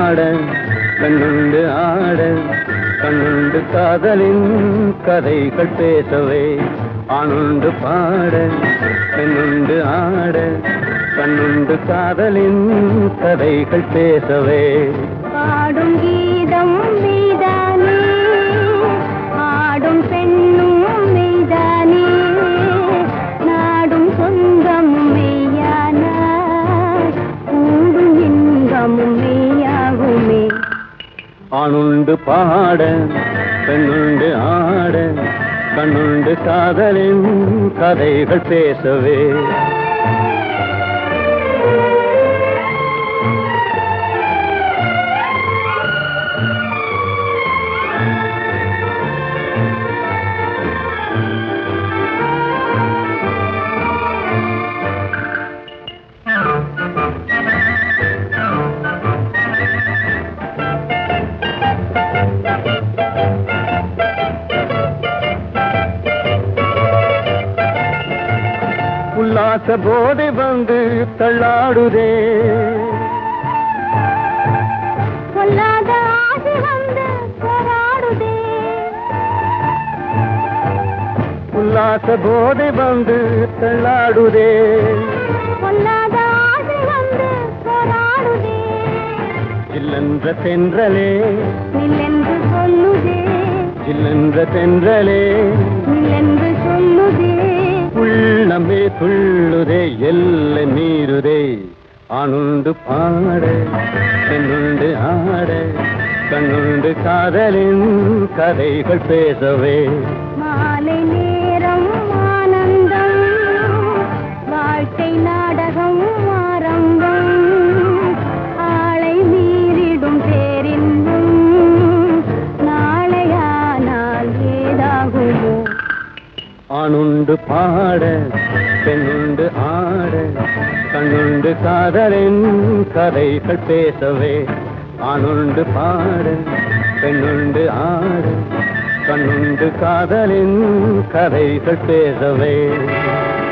பாட கண்ணுண்டு ஆட கண்ணுண்டு காதலின் கதைகள் பேசவே ஆணுண்டு பாட பெண்ணுண்டு ஆட கண்ணுண்டு காதலின் கதைகள் பேசவே பாடும் கீதம் மெய்தானே ஆடும் பெண்ணும் மெய்தானே நாடும் சொந்தமும் மெய்யான கூடும் இன்பமும் மெய்யாகுமே ஆணுண்டு பாட பெண்ணுண்டு ஆட கண்ணுண்டு காதலின் கதைகள் பேசவே உல்லாச போதை வந்து தள்ளாடுதே சொல்லாத ஆசை வந்து போராடுதே உல்லாச போதை வந்து தள்ளாடுதே சொல்லாத ஆசை வந்து போராடுதே ஜில்லென்ற தென்றலே நில்லென்று சொல்லுதே ஜில்லென்ற தென்றலே நில்லென்று சொல்லுதே உள்ளமே துள்ளுதே எல்லை மீறுதே ஆணுண்டு பாட பெண்ணுண்டு ஆட கண்ணுண்டு காதலின் கதைகள் பேசவே மாலை நேரம் ஆனந்தம் வாழ்க்கை நாடகம் ஆரம்பம் ஆளை மீறிடும் பேரின்பம் நாளையானால் ஏதாகுமோ ஆணுண்டு பாட பெண்ணுண்டு ஆட கண்ணுண்டு காதலின் கதைகள் பேசவே ஆணுண்டு பாட பெண்ணுண்டு ஆட கண்ணுண்டு காதலின் கதைகள் பேசவே